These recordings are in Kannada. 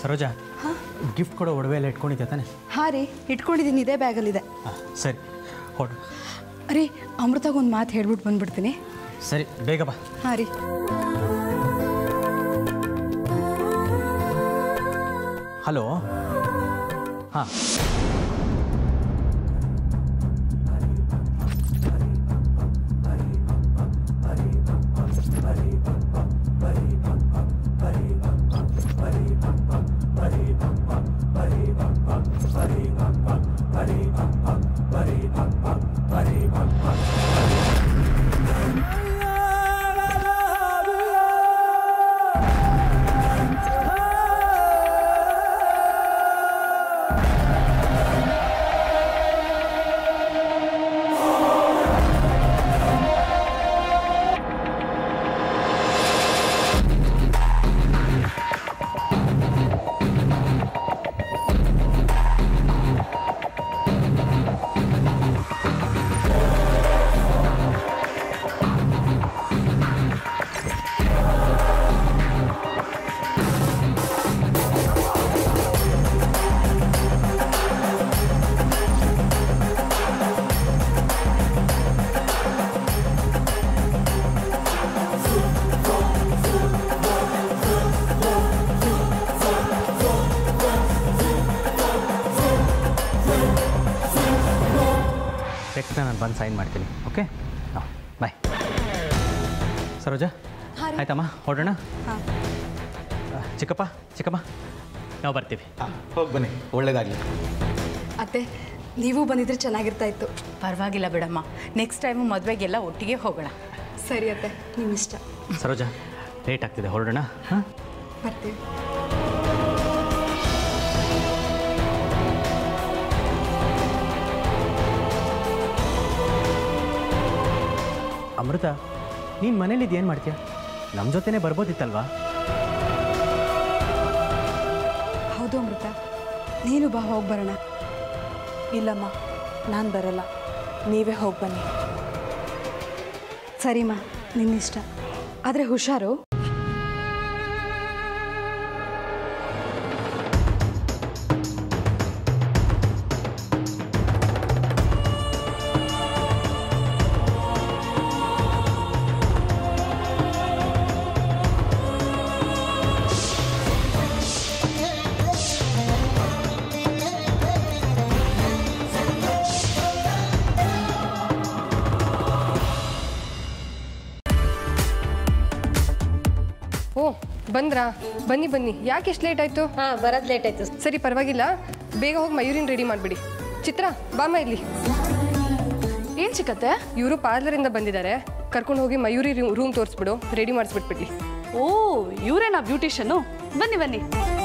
ಸರೋಜಾ ಗಿಫ್ಟ್ ಕೊಡೋ ಒಡವೆ ಎಲ್ಲ ಇಟ್ಕೊಂಡಿದ್ದೆ ತಾನೆ ಹಾಂ ರೀ ಇಟ್ಕೊಂಡಿದ್ದೀನಿ ಇದೇ ಬ್ಯಾಗಲ್ಲಿದೆ ಹಾಂ ಸರಿ ಹೊಡು ರೀ ಅಮೃತಾಗ ಒಂದು ಮಾತು ಹೇಳ್ಬಿಟ್ಟು ಬಂದ್ಬಿಡ್ತೀನಿ ಸರಿ ಬೇಗ ಬಾ ಹಾಂ ರೀ ಹಲೋ ಹಾಂ ಚೆಕ್ನ ನಾನು ಬಂದು ಸೈನ್ ಮಾಡ್ತೀನಿ ಓಕೆ ಹಾಂ ಬಾಯ್ ಸರೋಜಾ ಹಾಂ ರೀ. ಆಯ್ತಮ್ಮ ಹೊರಡೋಣ ಹಾಂ ಆ, ಚಿಕ್ಕಪ್ಪ ಚಿಕ್ಕಮ್ಮ ನಾವು ಬರ್ತೀವಿ ಹೋಗಿ ಬನ್ನಿ ಒಳ್ಳೇದಾಗಲಿ ಅತ್ತೆ ನೀವು ಬಂದಿದ್ರೆ ಚೆನ್ನಾಗಿರ್ತಾ ಇತ್ತು ಪರವಾಗಿಲ್ಲ ಬಿಡಮ್ಮ ನೆಕ್ಸ್ಟ್ ಟೈಮು ಮದುವೆಗೆಲ್ಲ ಒಟ್ಟಿಗೆ ಹೋಗೋಣ ಸರಿ ಅತ್ತೆ ನಿಮ್ಮ ಇಷ್ಟ ಸರೋಜಾ ಲೇಟ್ ಆಗ್ತಿದೆ ಹೊರಡೋಣ ಹಾಂ ಬರ್ತೀವಿ ಅಮೃತ ನೀನು ಮನೇಲಿ ಏನು ಮಾಡ್ತೀಯ ನಮ್ಮ ಜೊತೆನೇ ಬರ್ಬೋದಿತ್ತಲ್ವಾ ಹೌದು ಅಮೃತ ನೀನು ಬಾ ಹೋಗಿ ಬರೋಣ ಇಲ್ಲಮ್ಮ ನಾನು ಬರಲ್ಲ ನೀವೇ ಹೋಗಿ ಬನ್ನಿ ಸರಿಮ್ಮ ನಿನ್ನಿಷ್ಟ ಆದರೆ ಹುಷಾರು ಓ ಬಂದ್ರಾ ಬನ್ನಿ ಬನ್ನಿ ಯಾಕೆ ಎಷ್ಟು ಲೇಟ್ ಆಯಿತು ಹಾಂ ಬರೋದು ಲೇಟ್ ಆಯಿತು ಸರಿ ಪರವಾಗಿಲ್ಲ ಬೇಗ ಹೋಗಿ ಮಯೂರಿನ ರೆಡಿ ಮಾಡಿಬಿಡಿ ಚಿತ್ರ ಬಾಮ ಇಲ್ಲಿ ಏನು ಸಿಕ್ಕತ್ತೆ ಇವರು ಪಾರ್ಲರಿಂದ ಬಂದಿದ್ದಾರೆ ಕರ್ಕೊಂಡು ಹೋಗಿ ಮಯೂರಿ ರೂಮ್ ತೋರಿಸ್ಬಿಡು ರೆಡಿ ಮಾಡಿಸ್ಬಿಟ್ಬಿಡ್ಲಿ ಓ ಇವರೇನಾ ಬ್ಯೂಟಿಷನ್ನು ಬನ್ನಿ ಬನ್ನಿ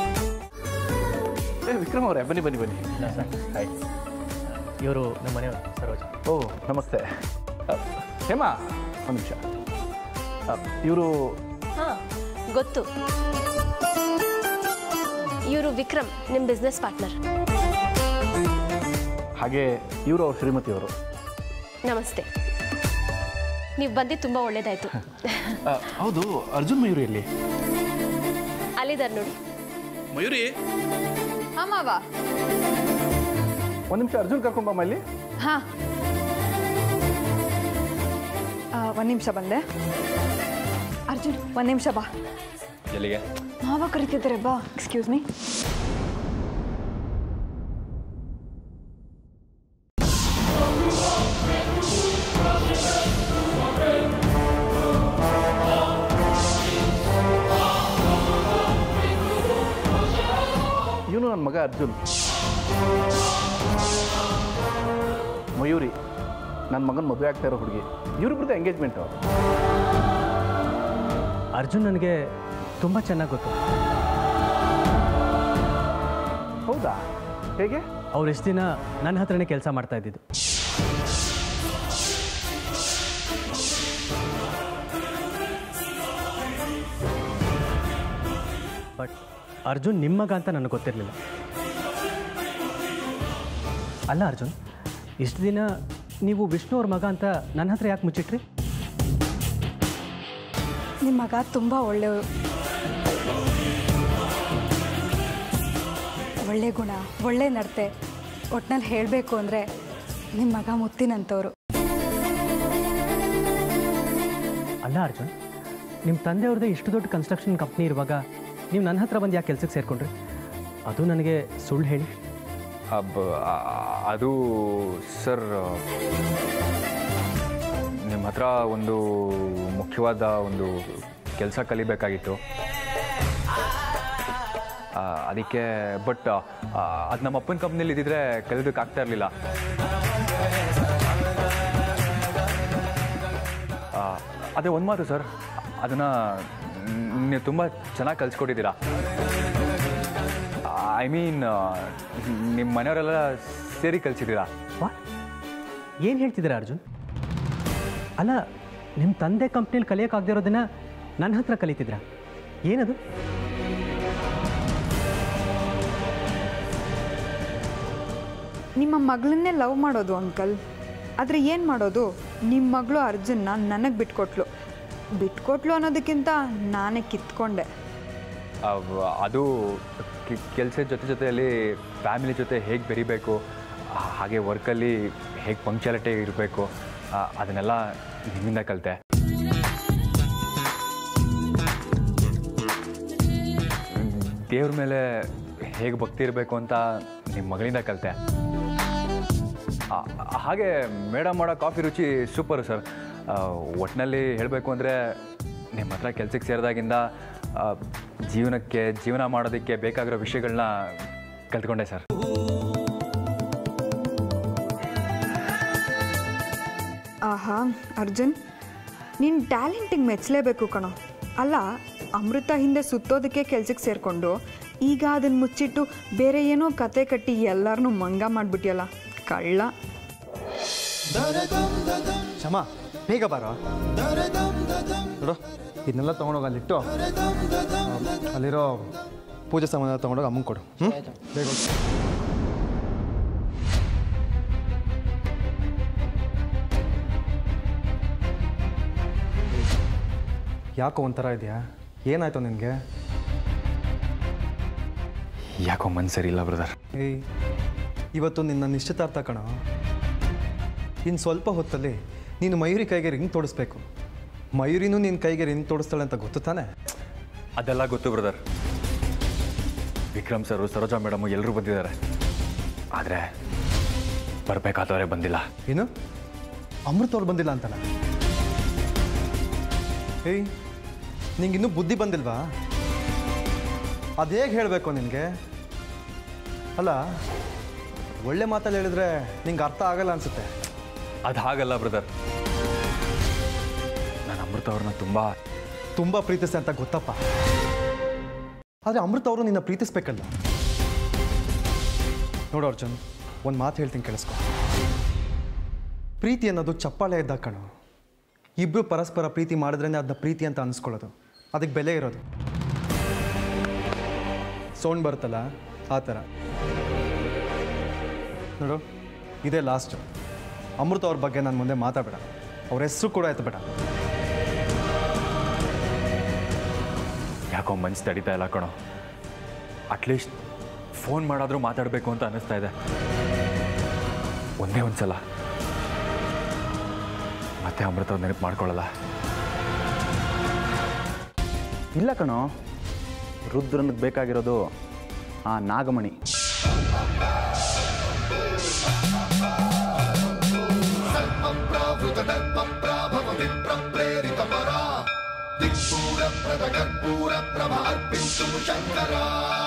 ಏ ವಿಕ್ರಮ್ ಅವರೇ ಬನ್ನಿ ಬನ್ನಿ ಬನ್ನಿ ಹಾಯ್ ಇವರು ನಮ್ಮ ಮನೆಯವರು ಸರೋಜಾ ಓ ನಮಸ್ತೆ ಅ, ಹೇಮಾ ಒಂದು ನಿಮಿಷ ಇವರು ಹಾಂ ಗೊತ್ತು ಇವರು ವಿಕ್ರಮ್ ನಿಮ್ಮ ಬಿಸ್ನೆಸ್ ಪಾರ್ಟ್ನರ್ ಹಾಗೆ ಇವರು ಅವ್ರ ಶ್ರೀಮತಿಯವರು ನಮಸ್ತೆ ನೀವು ಬಂದಿದ್ದು ತುಂಬ ಒಳ್ಳೇದಾಯಿತು ಅ, ಹೌದು ಅರ್ಜುನ್ ಮಯೂರಿ ಎಲ್ಲಿ ಅಲ್ಲಿದ್ದಾರೆ ನೋಡಿ ಮಯೂರಿ ಹಾಂ ಒಂದು ನಿಮಿಷ ಅರ್ಜುನ್ ಕರ್ಕೊಂಬಮ್ಮ ಇಲ್ಲಿ ಹಾಂ ಒಂದು ನಿಮಿಷ ಬಂದೆ ಅರ್ಜುನ್ ಒಂದು ನಿಮಿಷ ಬಾ ಎಲ್ಲಿಗೆ ಮಾವ ಕರಿತಿದ್ದಾರೆ ಬಾ ಎಕ್ಸ್ಕ್ಯೂಸ್ ಮೀ ಇವನು ನನ್ನ ಮಗ ಅರ್ಜುನ್ ಮಯೂರಿ ನನ್ನ ಮಗನ ಮದುವೆ ಆಗ್ತಾ ಇರೋ ಹುಡುಗಿ ಇವರಿಬ್ರದ್ದು ಎಂಗೇಜ್ಮೆಂಟು ಅರ್ಜುನ್ ನನಗೆ ತುಂಬ ಚೆನ್ನಾಗಿ ಗೊತ್ತು ಹೌದಾ ಹೇಗೆ ಅವ್ರು ಎಷ್ಟು ದಿನ ನನ್ನ ಹತ್ರನೇ ಕೆಲಸ ಮಾಡ್ತಾ ಇದ್ದಿದ್ದು ಬಟ್ ಅರ್ಜುನ್ ನಿಮ್ಮ ಮಗ ಅಂತ ನನಗೆ ಗೊತ್ತಿರಲಿಲ್ಲ ಅಲ್ಲ ಅರ್ಜುನ್ ಇಷ್ಟು ದಿನ ನೀವು ವಿಷ್ಣು ಅವ್ರ ಮಗ ಅಂತ ನನ್ನ ಹತ್ರ ಯಾಕೆ ಮುಚ್ಚಿಟ್ರಿ ನಿಮ್ಮ ಮಗ ತುಂಬ ಒಳ್ಳೆಯವರು ಒಳ್ಳೆ ಗುಣ ಒಳ್ಳೆ ನಡತೆ ಒಟ್ನಲ್ಲಿ ಹೇಳಬೇಕು ಅಂದರೆ ನಿಮ್ಮ ಮಗ ಮುತ್ತಿನಂಥವ್ರು ಅಲ್ಲ ಅರ್ಜುನ್ ನಿಮ್ಮ ತಂದೆಯವ್ರದ್ದೇ ಇಷ್ಟು ದೊಡ್ಡ ಕನ್ಸ್ಟ್ರಕ್ಷನ್ ಕಂಪ್ನಿ ಇರುವಾಗ ನೀವು ನನ್ನ ಹತ್ರ ಬಂದು ಯಾಕೆ ಕೆಲಸಕ್ಕೆ ಸೇರಿಕೊಂಡ್ರಿ ಅದು ನನಗೆ ಸುಳ್ಳು ಹೇಳಿ ಅಬ್ಬ ಆ- ಅದು ಸರ್ ನಿಮ್ಮ ಹತ್ರ ಒಂದು ಮುಖ್ಯವಾದ ಒಂದು ಕೆಲಸ ಕಲಿಬೇಕಾಗಿತ್ತು ಆ, ಅದಕ್ಕೆ ಬಟ್ ಅದು ನಮ್ಮ ಅಪ್ಪನ ಕಂಪ್ನಿಲಿ ಇದ್ದಿದ್ರೆ ಕಲಿಯೋದಕ್ಕಾಗ್ತಾ ಇರಲಿಲ್ಲ ಅದೇ ಒಂದು ಮಾತು ಸರ್ ಅದನ್ನು ನೀವು ತುಂಬ ಚೆನ್ನಾಗಿ ಕಲಿಸ್ಕೊಟ್ಟಿದ್ದೀರಾ ಐ ಮೀನ್ ನಿಮ್ಮ ಮನೆಯವರೆಲ್ಲ ಸೇರಿ ಕಲಿಸಿದ್ದೀರಾ ವಾ ಏನು ಹೇಳ್ತಿದ್ದೀರಾ ಅರ್ಜುನ್ ಅಲ್ಲ ನಿಮ್ಮ ತಂದೆ ಕಂಪ್ನಿಲಿ ಕಲಿಯೋಕ್ಕಾಗದಿರೋದನ್ನ ನನ್ನ ಹತ್ರ ಕಲಿತಿದ್ರಾ ಏನದು ನಿಮ್ಮ ಮಗಳನ್ನೇ ಲವ್ ಮಾಡೋದು ಅಂಕಲ್ ಆದರೆ ಏನು ಮಾಡೋದು ನಿಮ್ಮ ಮಗಳು ಅರ್ಜುನ್ನ ನನಗೆ ಬಿಟ್ಕೊಟ್ಲು ಬಿಟ್ಕೊಟ್ಲು ಅನ್ನೋದಕ್ಕಿಂತ ನಾನೇ ಕಿತ್ಕೊಂಡೆ ಅವ್- ಅದು ಕೆಲಸದ ಜೊತೆ ಜೊತೆಯಲ್ಲಿ ಫ್ಯಾಮಿಲಿ ಜೊತೆ ಹೇಗೆ ಬೆರಿಬೇಕು ಆ, ಹಾಗೆ ವರ್ಕಲ್ಲಿ ಹೇಗೆ ಪಂಕ್ಚುಯಾಲಿಟಿ ಇರಬೇಕು ಅದನ್ನೆಲ್ಲ ನಿಮ್ಮಿಂದ ಕಲಿತೆ ದೇವ್ರ ಮೇಲೆ ಹೇಗೆ ಭಕ್ತಿ ಇರಬೇಕು ಅಂತ ನಿಮ್ಮ ಮಗಳಿಂದ ಕಲಿತೆ ಹಾಗೆ ಮೇಡಮ್ ಮಾಡೋ ಕಾಫಿ ರುಚಿ ಸೂಪರು ಸರ್ ಒಟ್ಟಿನಲ್ಲಿ ಹೇಳಬೇಕು ಅಂದರೆ ನಿಮ್ಮ ಹತ್ರ ಕೆಲಸಕ್ಕೆ ಸೇರಿದಾಗಿಂದ ಆ, ಜೀವನಕ್ಕೆ ಜೀವನ ಮಾಡೋದಕ್ಕೆ ಬೇಕಾಗಿರೋ ವಿಷಯಗಳನ್ನ ಕಲ್ತ್ಕೊಂಡೆ ಸರ್ ಆಹಾ ಅರ್ಜುನ್ ನಿನ್ನ ಟ್ಯಾಲೆಂಟಿಗೆ ಮೆಚ್ಚಲೇಬೇಕು ಕಣೋ ಅಲ್ಲ ಅಮೃತ ಹಿಂದೆ ಸುತ್ತೋದಕ್ಕೆ ಕೆಲ್ಸಕ್ಕೆ ಸೇರಿಕೊಂಡು ಈಗ ಅದನ್ನು ಮುಚ್ಚಿಟ್ಟು ಬೇರೆ ಏನೋ ಕತೆ ಕಟ್ಟಿ ಎಲ್ಲರನ್ನೂ ಮಂಗ ಮಾಡಿಬಿಟ್ಟಿಯಲ್ಲ ಕಳ್ಳ ಶಮ ಬೇಗ ಬಾರೋ ನೋಡು ಇದನ್ನೆಲ್ಲ ತೊಗೊಂಡೋಗಿ ಅಲ್ಲಿಟ್ಟು ಅಲ್ಲಿರೋ ಪೂಜೆ ಸಾಮಾನು ತೊಗೊಂಡೋಗಿ ಅಮ್ಮಂಗೆ ಕೊಡು ಹ್ಞೂ ಬೇಗ ಹೋಗು. ಯಾಕೋ ಒಂಥರ ಇದೆಯಾ ಏನಾಯ್ತು ನಿನಗೆ ಯಾಕೋ ಮನ್ಸು ಸರಿ ಇಲ್ಲ ಬ್ರದರ್ ಏಯ್ ಇವತ್ತು ನಿನ್ನ ನಿಶ್ಚಿತಾರ್ಥ ಕಣ ಇನ್ನು ಸ್ವಲ್ಪ ಹೊತ್ತಲ್ಲಿ ನೀನು ಮಯೂರಿ ಕೈಗೆ ರಿಂಗ್ ತೋಡಿಸ್ಬೇಕು ಮಯೂರಿನೂ ನಿನ್ನ ಕೈಗೆ ರಿಂಗ್ ತೋಡಿಸ್ತಾಳೆ ಅಂತ ಗೊತ್ತು ತಾನೆ ಅದೆಲ್ಲ ಗೊತ್ತು brother Vikram sir Saroja madam ಎಲ್ಲರೂ ಬಂದಿದ್ದಾರೆ ಆದರೆ ಬರಬೇಕಾದವರೇ ಬಂದಿಲ್ಲ ಏನು ಅಮೃತ ಅವ್ರು ಬಂದಿಲ್ಲ ಅಂತಲ್ಲ ಏಯ್ ನಿಂಗೆ ಇನ್ನೂ ಬುದ್ಧಿ ಬಂದಿಲ್ವಾ ಅದು ಹೇಗೆ ಹೇಳಬೇಕು ನಿನಗೆ ಅಲ್ಲ ಒಳ್ಳೆ ಮಾತಲ್ಲಿ ಹೇಳಿದ್ರೆ ನಿಂಗೆ ಅರ್ಥ ಆಗಲ್ಲ ಅನ್ಸುತ್ತೆ ಅದು ಹಾಗಲ್ಲ ಬ್ರದರ್ ನಾನು ಅಮೃತ ಅವ್ರನ್ನ ತುಂಬ ತುಂಬ ಪ್ರೀತಿಸ್ತೆ ಅಂತ ಗೊತ್ತಪ್ಪ ಆದರೆ ಅಮೃತ ಅವರು ನಿನ್ನ ಪ್ರೀತಿಸ್ಬೇಕಲ್ಲ ನೋಡು ಅರ್ಜುನ್ ಒಂದು ಮಾತು ಹೇಳ್ತೀನಿ ಕೇಳಿಸ್ಕೊ ಪ್ರೀತಿ ಅನ್ನೋದು ಚಪ್ಪಾಳೆ ಇದ್ದಾಗ ಕಣು ಇಬ್ಬರು ಪರಸ್ಪರ ಪ್ರೀತಿ ಮಾಡಿದ್ರೇ ಅದನ್ನ ಪ್ರೀತಿ ಅಂತ ಅನಿಸ್ಕೊಳ್ಳೋದು ಅದಕ್ಕೆ ಬೆಲೆ ಇರೋದು ಸೌಂಡ್ ಬರುತ್ತಲ್ಲ ಆ ಥರ ನೋಡು ಇದೇ ಲಾಸ್ಟು ಅಮೃತ ಅವ್ರ ಬಗ್ಗೆ ನನ್ನ ಮುಂದೆ ಮಾತಾಡಬೇಡ ಅವ್ರ ಹೆಸರು ಕೂಡ ಎತ್ತಬೇಡ ಯಾಕೋ ಮನ್ಸು ತಡೀತಾ ಇಲ್ಲ ಕಣೋ ಅಟ್ಲೀಸ್ಟ್ ಫೋನ್ ಮಾಡಾದರೂ ಮಾತಾಡಬೇಕು ಅಂತ ಅನ್ನಿಸ್ತಾ ಇದೆ ಒಂದೇ ಒಂದ್ಸಲ ಮತ್ತೆ ಅಮೃತ ನೆನಪು ಮಾಡ್ಕೊಳ್ಳಲ್ಲ ಇಲ್ಲ ಕಣೋ ರುದ್ರನಿಗೆ ಬೇಕಾಗಿರೋದು ಆ ನಾಗಮಣಿ ದಿಕ್ಪೂರ ಪ್ರದ ಕರ್ಪೂರ ಪ್ರಭ ಅರ್ಪಿಸು ಶಂಕರ